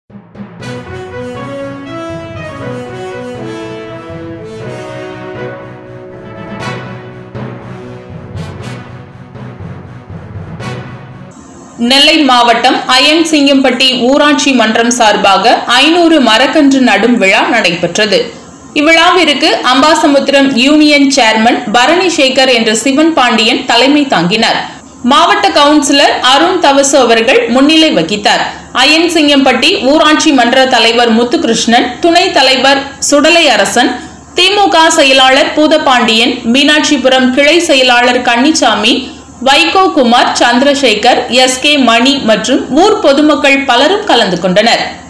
நெல்லை மாவட்டம் அயன்சிங்கம்பட்டி ஊராட்சி மன்றம் சார்பாக ஐநூறு மரக்கன்று நடும் விழா நடைபெற்றது இவ்விழாவிற்கு அம்பாசமுத்திரம் யூனியன் சேர்மன் பரணி சேகர் என்ற சிவன் பாண்டியன் தலைமை தாங்கினார் மாவட்ட கவுன்சிலர் அருண் தவசு அவர்கள் முன்னிலை வகித்தார் அயன்சிங்கம்பட்டி ஊராட்சி மன்ற தலைவர் முத்துகிருஷ்ணன் துணைத் தலைவர் சுடலை அரசன் திமுக செயலாளர் பூதபாண்டியன் மீனாட்சிபுரம் கிளை செயலாளர் கன்னிசாமி வைகோ குமார் சந்திரசேகர் எஸ் கே மணி மற்றும் ஊர் பொதுமக்கள் பலரும் கலந்து கொண்டனர்